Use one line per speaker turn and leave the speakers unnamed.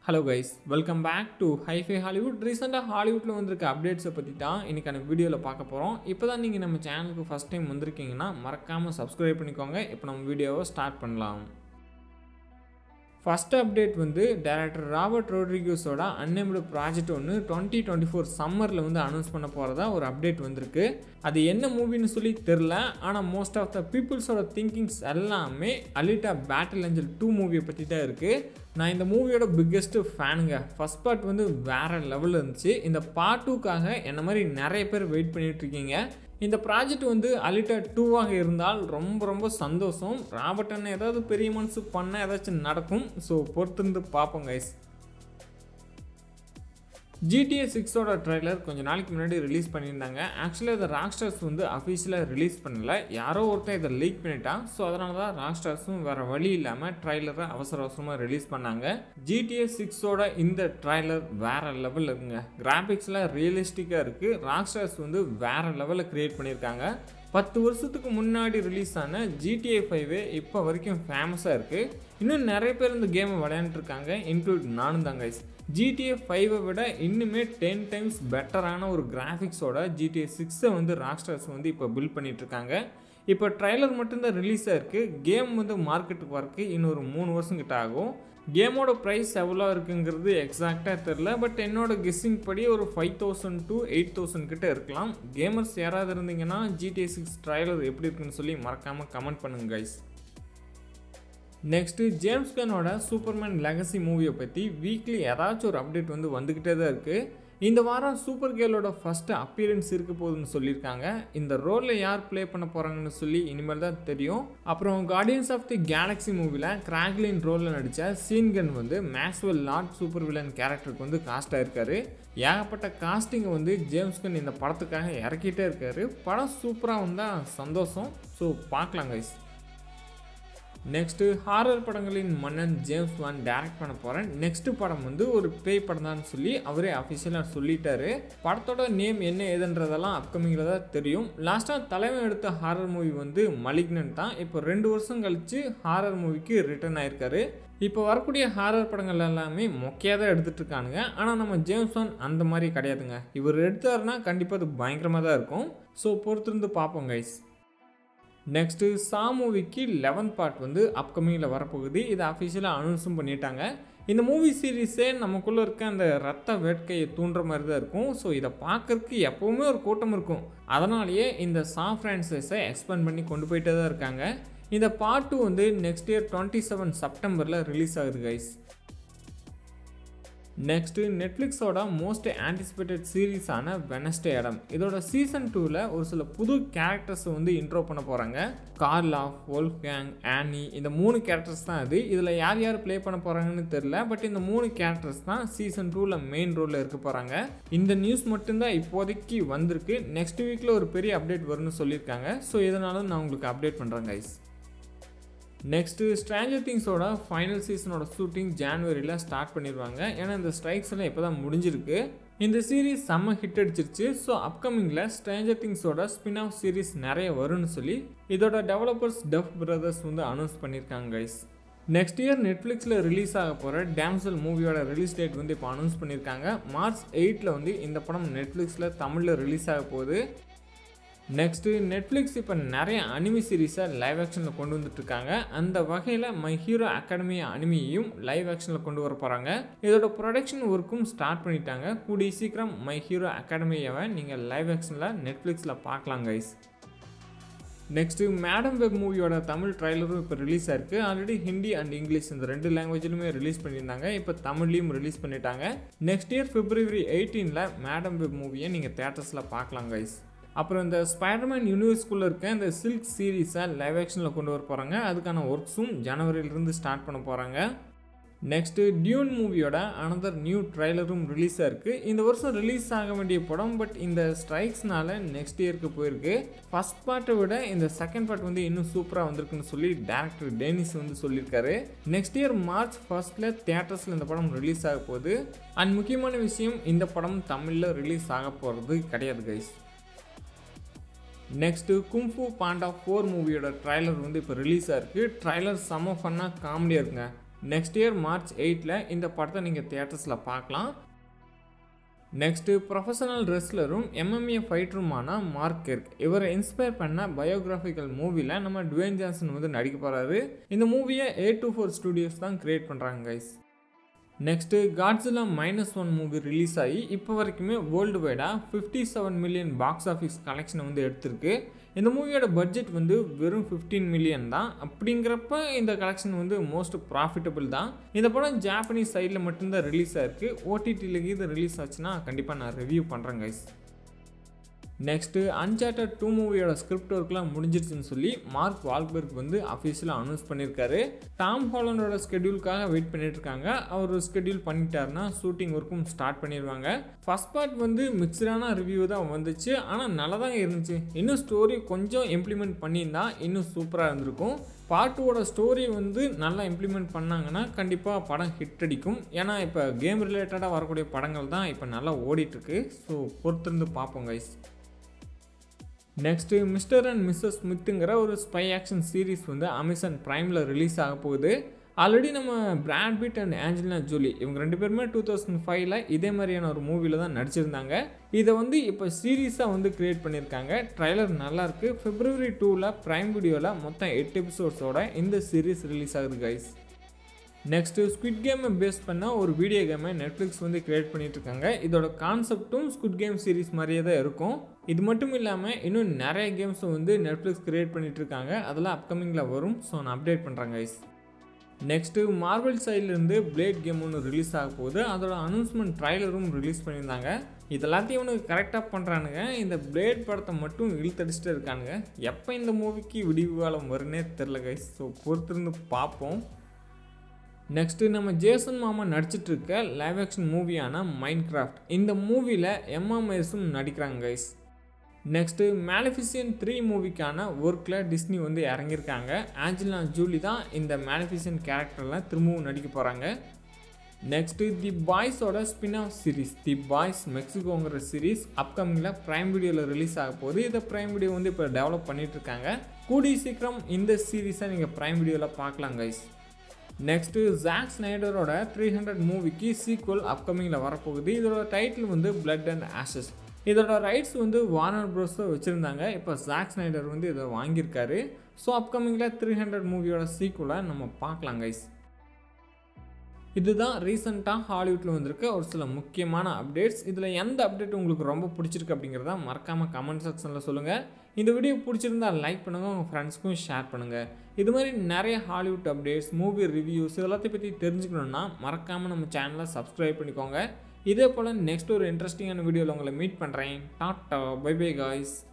hello guys welcome back to hifi Hollywood ரீசெண்டாக ஹாலிவுட்டில் வந்திருக்க அப்டேட்ஸை பற்றி தான் இன்றைக்கான வீடியோவில் பார்க்க போகிறோம் இப்போ தான் நீங்கள் நம்ம சேனலுக்கு ஃபஸ்ட் டைம் வந்திருக்கீங்கன்னா மறக்காமல் சப்ஸ்கிரைப் பண்ணிக்கோங்க இப்போ நம்ம வீடியோவை ஸ்டார்ட் பண்ணலாம் ஃபஸ்ட் அப்டேட் வந்து டேரக்டர் ராபர்ட் ரோட்ரிகோஸோட அன்னைம்டு ப்ராஜெக்ட் ஒன்று டுவெண்ட்டி டுவெண்ட்டி ஃபோர் சம்மரில் வந்து அனௌன்ஸ் பண்ண போகிறதா ஒரு அப்டேட் வந்திருக்கு அது என்ன மூவின்னு சொல்லி தெரில ஆனால் மோஸ்ட் ஆஃப் த பீப்புள்ஸோட திங்கிங்ஸ் எல்லாமே அலிட்டா பேட்டில் ஏஞ்சல் டூ மூவியை பற்றி தான் இருக்குது நான் இந்த மூவியோட பிக்கெஸ்ட்டு ஃபேனுங்க ஃபஸ்ட் பார்ட் வந்து வேறு லெவலில் இருந்துச்சு இந்த பார்ட் டூக்காக என்ன மாதிரி நிறைய பேர் வெயிட் பண்ணிட்டு இருக்கீங்க இந்த ப்ராஜெக்ட் வந்து அலிட்டா டூவாக இருந்தால் ரொம்ப ரொம்ப சந்தோஷம் ராபர்ட் அண்ணன் ஏதாவது பெரிய மனசு பண்ண ஏதாச்சும் நடக்கும் ஸோ பொறுத்திருந்து பார்ப்போம் கைஸ் ஜிடிஏ சிக்ஸோட ட்ரைலர் கொஞ்சம் நாளைக்கு முன்னாடி ரிலீஸ் பண்ணியிருந்தாங்க ஆக்சுவலாக இதை ராக்ஸ்டர்ஸ் வந்து அஃபீஷியலாக ரிலீஸ் பண்ணல யாரோ ஒருத்தன் இதை லீக் பண்ணிட்டான் ஸோ அதனால தான் ராக்ஸ்டர்ஸும் வேறு வழி இல்லாமல் ட்ரைலரை அவசர அவசரமாக ரிலீஸ் பண்ணாங்க ஜிடிஏ சிக்ஸோட இந்த ட்ரைலர் வேறு லெவலில் இருக்குங்க கிராஃபிக்ஸில் ரியலிஸ்டிக்காக இருக்குது ராக்ஸ்டர்ஸ் வந்து வேறு லெவலில் க்ரியேட் பண்ணியிருக்காங்க பத்து வருஷத்துக்கு முன்னாடி ரிலீஸ் ஆன ஜிடிஏ ஃபைவ் இப்போ வரைக்கும் ஃபேமஸாக இருக்குது இன்னும் நிறைய பேர் இந்த கேமை விளையாண்டுருக்காங்க இன்க்ளூட் நானும் தான் கைஸ் ஜிடிஏ ஃபைவை விட இன்னுமே டென் டைம்ஸ் பெட்டரான ஒரு கிராஃபிக்ஸோட ஜிடிஏ சிக்ஸை வந்து ராக்ஸ்டர்ஸ் வந்து இப்போ பில்ட் பண்ணிகிட்ருக்காங்க இப்போ ட்ரைலர் மட்டும்தான் ரிலீஸ் ஆகிருக்கு கேம் வந்து மார்க்கெட்டுக்கு வரக்கு இன்னொரு மூணு வருஷம் கிட்ட ஆகும் கேமோட ப்ரைஸ் எவ்வளோ இருக்குங்கிறது எக்ஸாக்டாக தெரில பட் என்னோட கெஸ்ஸிங் படி ஒரு five thousand to eight thousand கிட்ட இருக்கலாம் கேமர்ஸ் யாராவது இருந்தீங்கன்னா ஜிடிஏ சிக்ஸ் ட்ரைலர் எப்படி இருக்குன்னு சொல்லி மறக்காமல் கமெண்ட் பண்ணுங்க கைஸ் நெக்ஸ்ட்டு ஜேம்ஸ் கனோட சூப்பர்மேன் லெகசி மூவியை பற்றி வீக்லி ஏதாச்சும் ஒரு அப்டேட் வந்து வந்துக்கிட்டே தான் இருக்குது இந்த வாரம் சூப்பர் கேர்ளோட ஃபஸ்ட்டு அப்பியரன்ஸ் இருக்க போகுதுன்னு சொல்லியிருக்காங்க இந்த ரோலில் யார் ப்ளே பண்ண போகிறாங்கன்னு சொல்லி இனிமேல் தான் தெரியும் அப்புறம் கார்டியன்ஸ் ஆஃப் தி கேலக்ஸி மூவியில் கிராக்லின் ரோலில் நடித்த சீன்கன் வந்து மேக்ஸ்வெல் லார்ட் சூப்பர் வில்லன் கேரக்டருக்கு வந்து காஸ்ட் ஆயிருக்காரு ஏகப்பட்ட காஸ்டிங்கை வந்து ஜேம்ஸ்கன் இந்த படத்துக்காக இறக்கிட்டே இருக்காரு படம் சூப்பராக வந்தால் சந்தோஷம் ஸோ பார்க்கலாம் கைஸ் நெக்ஸ்ட்டு ஹாரர் படங்களின் மன்னன் ஜேம்ஸ் வான் டைரக்ட் பண்ண போகிறேன் நெக்ஸ்ட் படம் வந்து ஒரு பேய் படம் தான் சொல்லி அவரே அஃபிஷியலாக சொல்லிட்டாரு படத்தோட நேம் என்ன ஏதுன்றதெல்லாம் அப்கமிங்கில் தான் தெரியும் லாஸ்ட்டாக தலைமை எடுத்த ஹாரர் மூவி வந்து மலிக்னன் தான் இப்போ ரெண்டு வருஷம் கழித்து ஹாரர் மூவிக்கு ரிட்டர்ன் ஆயிருக்காரு இப்போ வரக்கூடிய ஹாரர் படங்கள் எல்லாமே மொக்கையாக தான் எடுத்துகிட்டு இருக்கானுங்க ஆனால் நம்ம ஜேம்ஸ் வான் அந்த மாதிரி கிடையாதுங்க இவர் எடுத்தாருன்னா கண்டிப்பாக அது பயங்கரமாக தான் இருக்கும் ஸோ பொறுத்திருந்து பார்ப்போம் கைஸ் நெக்ஸ்ட்டு சா மூவிக்கு லெவன்த் பார்ட் வந்து அப்கமிங்கில் வரப்போகுது இதை அஃபிஷியலாக அனௌன்ஸும் பண்ணிட்டாங்க இந்த மூவி சீரீஸே நமக்குள்ளே இருக்க அந்த ரத்த வேட்கையை தூண்டுற மாதிரி தான் இருக்கும் ஸோ இதை பார்க்கறதுக்கு எப்போவுமே ஒரு கூட்டம் இருக்கும் அதனாலேயே இந்த சா ஃப்ரான்சைஸை எக்ஸ்பேண்ட் பண்ணி கொண்டு போயிட்டே தான் இருக்காங்க இந்த பார்ட் டூ வந்து நெக்ஸ்ட் இயர் டுவெண்ட்டி செவன் செப்டம்பரில் ரிலீஸ் ஆகுது கைஸ் நெக்ஸ்ட்டு நெட்ஃப்ளிக்ஸோட மோஸ்ட் ஆன்டிசிபேட்டட் சீரீஸான வெனஸ்டே இடம் இதோட சீசன் டூவில் ஒரு சில புது கேரக்டர்ஸ் வந்து இன்ட்ரோ பண்ண போகிறாங்க கார்லா ஒல்ஃப் கேங் ஆனி இந்த மூணு கேரக்டர்ஸ் தான் இது இதில் யார் யார் ப்ளே பண்ண போகிறாங்கன்னு தெரில பட் இந்த மூணு கேரக்டர்ஸ் தான் சீசன் டூவில் மெயின் ரோலில் இருக்க போகிறாங்க இந்த நியூஸ் மட்டும்தான் இப்போதைக்கு வந்திருக்கு நெக்ஸ்ட் வீக்கில் ஒரு பெரிய அப்டேட் வரும்னு சொல்லியிருக்காங்க ஸோ இதனால நான் உங்களுக்கு அப்டேட் பண்ணுறேன் கைஸ் நெக்ஸ்ட்டு ஸ்ட்ராஞ்சர் திங்ஸோட ஃபைனல் சீசனோட ஷூட்டிங் ஜான்வரியில் ஸ்டார்ட் பண்ணிடுவாங்க ஏன்னா இந்த ஸ்ட்ரைக்ஸ் எல்லாம் இப்போ தான் முடிஞ்சிருக்கு இந்த சீரீஸ் செம்ம ஹிட் அடிச்சிருச்சு ஸோ அப்கமிங்கில் ஸ்ட்ரேஞ்சர் திங்ஸோட ஸ்பின் ஆஃப் சீரீஸ் நிறைய வரும்னு சொல்லி இதோட டெவலப்பர்ஸ் டஃப் பிரதர்ஸ் வந்து அனௌன்ஸ் பண்ணியிருக்காங்க கைஸ் நெக்ஸ்ட் இயர் நெட்ஃப்ளிக்ஸில் ரிலீஸ் ஆக போகிற டேம்சல் மூவியோட ரிலீஸ் டேட் வந்து இப்போ அனௌன்ஸ் பண்ணியிருக்காங்க மார்ச் எயிட்டில் வந்து இந்த படம் நெட்ஃப்ளிக்ஸில் தமிழில் ரிலீஸ் ஆக போகுது நெக்ஸ்ட்டு நெட்ஃப்ளிக்ஸ் இப்போ நிறைய அனிமி சீரீஸை லைவ் ஆக்ஷனில் கொண்டு வந்துட்டுருக்காங்க அந்த வகையில் மை ஹீரோ அகாடமி அனிமியையும் லைவ் ஆக்ஷனில் கொண்டு வர போகிறாங்க இதோட ப்ரொடக்ஷன் ஒர்க்கும் ஸ்டார்ட் பண்ணிட்டாங்க கூடிய சீக்கிரம் மை ஹீரோ அகாடமியாவை நீங்கள் லைவ் ஆக்ஷனில் நெட்ஃப்ளிக்ஸில் பார்க்கலாம் கைஸ் நெக்ஸ்ட்டு மேடம் வெப் மூவியோட தமிழ் ட்ரைலரும் இப்போ ரிலீஸ் ஆயிருக்கு ஆல்ரெடி ஹிந்தி அண்ட் இங்கிலீஷ் இந்த ரெண்டு லாங்குவேஜிலுமே ரிலீஸ் பண்ணியிருந்தாங்க இப்போ தமிழ்லையும் ரிலீஸ் பண்ணிட்டாங்க நெக்ஸ்ட் இயர் பிப்ரவரி எயிட்டீனில் மேடம் வெப் மூவியை நீங்கள் தேட்டர்ஸில் பார்க்கலாம் கைஸ் அப்புறம் இந்த ஸ்பைடர்மேன் யூனிவர்ஸ்குள்ளே இருக்க இந்த சில்க் சீரீஸை லைவ் ஆக்ஷனில் கொண்டு வர போகிறாங்க அதுக்கான ஒர்க்ஸும் ஜனவரியிலிருந்து ஸ்டார்ட் பண்ண போகிறாங்க நெக்ஸ்ட்டு டியூன் மூவியோட அனதர் நியூ ட்ரைலரும் ரிலீஸ் ஆயிருக்கு இந்த வருஷம் ரிலீஸ் ஆக வேண்டிய படம் பட் இந்த ஸ்ட்ரைக்ஸ்னால நெக்ஸ்ட் இயருக்கு போயிருக்கு ஃபஸ்ட் பார்ட்டை விட இந்த செகண்ட் பார்ட் வந்து இன்னும் சூப்பராக வந்திருக்குன்னு சொல்லி டேரக்டர் டேனிஸ் வந்து சொல்லியிருக்காரு நெக்ஸ்ட் இயர் மார்ச் ஃபர்ஸ்ட்டில் தேட்டர்ஸில் இந்த படம் ரிலீஸ் ஆக போகுது அண்ட் முக்கியமான விஷயம் இந்த படம் தமிழில் ரிலீஸ் ஆக போகிறது கிடையாது guys next kung fu panda four மூவியோட ட்ரைலர் வந்து இப்போ ரிலீஸ் ஆயிருக்கு ட்ரைலர் செம்ம ஃபன்னாக காமெடியாக இருக்குங்க நெக்ஸ்ட் இயர் மார்ச் எயிட்டில் இந்த படத்தை நீங்கள் தியேட்டர்ஸில் பார்க்கலாம் நெக்ஸ்ட்டு ப்ரொஃபஷனல் ரெஸ்லரும் எம்எம்ஏ ஃபைட்டருமான மார்க் கெர்க் இவரை இன்ஸ்பயர் பண்ண பயோகிராஃபிக்கல் மூவியில் நம்ம டுவேன் ஜான்சன் வந்து நடிக்க போகிறாரு இந்த movie A two four studios தான் கிரியேட் பண்ணுறாங்க guys next Godzilla minus one movie release ஆகி இப்போ வரைக்குமே வேர்ல்டு வைடாக fifty seven million box office கலெக்ஷனை வந்து எடுத்திருக்கு இந்த மூவியோட பட்ஜெட் வந்து வெறும் ஃபிஃப்டீன் மில்லியன் தான் அப்படிங்கிறப்ப இந்த கலெக்ஷன் வந்து மோஸ்ட் ப்ராஃபிட்டபிள் தான் இந்த படம் ஜாப்பனீஸ் சைடில் மட்டும்தான் ரிலீஸ் ஆயிருக்கு ஓடிடியில் இது ரிலீஸ் ஆச்சுன்னா கண்டிப்பாக நான் ரிவ்யூ பண்ணுறேன் கைஸ் நெக்ஸ்ட்டு அன்சார்டட் டூ மூவியோட ஸ்கிரிப்ட் ஒர்க்லாம் முடிஞ்சிருச்சுன்னு சொல்லி மார்க் வால்பர்க் வந்து அஃபீஷியலாக அனௌன்ஸ் பண்ணியிருக்காரு டாம் ஹாலண்டோட ஸ்கெடியூலுக்காக வெயிட் பண்ணிட்டு இருக்காங்க அவர் ஸ்கெடியூல் பண்ணிட்டாருன்னா ஷூட்டிங் ஒர்க்கும் ஸ்டார்ட் பண்ணிடுவாங்க ஃபர்ஸ்ட் பார்ட் வந்து மிக்சடான ரிவ்யூ தான் வந்துச்சு ஆனால் நல்லா தான் இருந்துச்சு இன்னும் ஸ்டோரி கொஞ்சம் இம்ப்ளிமெண்ட் பண்ணியிருந்தா இன்னும் சூப்பராக இருந்திருக்கும் பாட்டோட ஸ்டோரி வந்து நல்லா இம்ப்ளிமெண்ட் பண்ணாங்கன்னா கண்டிப்பாக படம் ஹிட் அடிக்கும் ஏன்னா இப்போ கேம் ரிலேட்டடாக வரக்கூடிய படங்கள் தான் இப்போ நல்லா ஓடிட்டுருக்கு ஸோ பொறுத்திருந்து பார்ப்போம் guys next mister and missus ஸ்மித்துங்கிற ஒரு ஸ்பை ஆக்ஷன் சீரீஸ் வந்து அமேசான் ப்ரைமில் ரிலீஸ் ஆக போகுது ஆல்ரெடி நம்ம Brad Pitt and Angelina Jolie இவங்க ரெண்டு பேருமே டூ தௌசண்ட் ஃபைவ்ல இதே மாதிரியான ஒரு மூவியில் தான் நடிச்சிருந்தாங்க இதை வந்து இப்போ சீரீஸாக வந்து க்ரியேட் பண்ணியிருக்காங்க ட்ரைலர் நல்லாயிருக்கு பிப்ரவரி டூவில் ப்ரைம் வீடியோவில் மொத்தம் எட்டு எபிசோட்ஸோட இந்த சீரீஸ் ரிலீஸ் ஆகுது கைஸ் நெக்ஸ்ட்டு ஸ்குட் கேமை பேஸ் பண்ண ஒரு வீடியோ கேமை நெட்ஃப்ளிக்ஸ் வந்து க்ரியேட் பண்ணிட்டு இருக்காங்க இதோட கான்செப்ட்டும் ஸ்குட் கேம் சீரிஸ் மாதிரியே தான் இருக்கும் இது மட்டும் இல்லாமல் இன்னும் நிறைய கேம்ஸும் வந்து நெட்ஃப்ளிக்ஸ் க்ரியேட் பண்ணிட்டு இருக்காங்க அதெல்லாம் அப்கமிங்கில் வரும் ஸோ நான் அப்டேட் பண்ணுறேன் கைஸ் நெக்ஸ்ட்டு மார்வல் சைட்லேருந்து பிளேட் கேம் ஒன்று ரிலீஸ் ஆக போகுது அதோட அனௌன்ஸ்மெண்ட் ட்ரைலரும் ரிலீஸ் பண்ணியிருந்தாங்க இது எல்லாத்தையும் இவனுக்கு கரெக்டாக பண்ணுறானுங்க இந்த பிளேட் படத்தை மட்டும் இழுத்தடிச்சிட்டு இருக்கானுங்க எப்போ இந்த மூவிக்கு விடிவு காலம் வருன்னே தெரில கைஸ் ஸோ பொறுத்திருந்து பார்ப்போம் நெக்ஸ்ட்டு நம்ம ஜேசன் மாமா நடிச்சிட்டு இருக்க லைவ் ஆக்ஷன் மூவியான மைண்ட் கிராஃப்ட் இந்த மூவியில் எம்எம்எஸும் நடிக்கிறாங்க கைஸ் நெக்ஸ்ட்டு மேலிஃபிசியன் த்ரீ மூவிக்கான ஒர்க்கில் டிஸ்னி வந்து இறங்கியிருக்காங்க ஆஞ்சலினா ஜூலி தான் இந்த மேலிஃபிசியன் கேரக்டரில் திரும்பவும் நடிக்க போகிறாங்க நெக்ஸ்ட்டு தி பாய்ஸோட spin off series the boys மெக்சிகோங்கிற சீரிஸ் அப்கமிங்கில் ப்ரைம் வீடியோவில் ரிலீஸ் ஆக போகுது இதை ப்ரைம் வீடியோ வந்து இப்போ டெவலப் பண்ணிட்டு இருக்காங்க கூடிய சீக்கிரம் இந்த சீரீஸை நீங்கள் ப்ரைம் வீடியோவில் பார்க்கலாம் கைஸ் நெக்ஸ்ட்டு ஜாக் ஸ்னைடரோட த்ரீ ஹண்ட்ரட் மூவிக்கு சீக்வல் அப்கமிங்கில் வரப்போகுது இதோட டைட்டில் வந்து பிளட் அண்ட் ஆஷஸ் இதோட ரைட்ஸ் வந்து வார்னர் ப்ரோஸ் வச்சுருந்தாங்க இப்போ ஜாக் ஸ்னைடர் வந்து இதை வாங்கியிருக்காரு ஸோ அப்கமிங்கில் த்ரீ ஹண்ட்ரட் மூவியோட சீக்குவலை நம்ம பார்க்கலாம் கைஸ் இதுதான் ரீசெண்டாக ஹாலிவுட்டில் வந்திருக்க ஒரு சில முக்கியமான அப்டேட்ஸ் இதில் எந்த அப்டேட் உங்களுக்கு ரொம்ப பிடிச்சிருக்கு அப்படிங்கிறத மறக்காமல் கமெண்ட் செக்ஷனில் சொல்லுங்கள் இந்த வீடியோ பிடிச்சிருந்தா லைக் பண்ணுங்கள் உங்கள் ஃப்ரெண்ட்ஸ்க்கும் ஷேர் பண்ணுங்கள் இது மாதிரி நிறைய ஹாலிவுட் அப்டேட்ஸ் மூவி ரிவ்யூஸ் இதெல்லாத்தையும் பற்றி தெரிஞ்சுக்கணுன்னா மறக்காமல் நம்ம சேனலை சப்ஸ்கிரைப் பண்ணிக்கோங்க இதே போல் நெக்ஸ்ட் ஒரு இன்ட்ரெஸ்டிங்கான வீடியோவில் உங்களை மீட் பண்ணுறேன் டாட்டா பை பை காய்ஸ்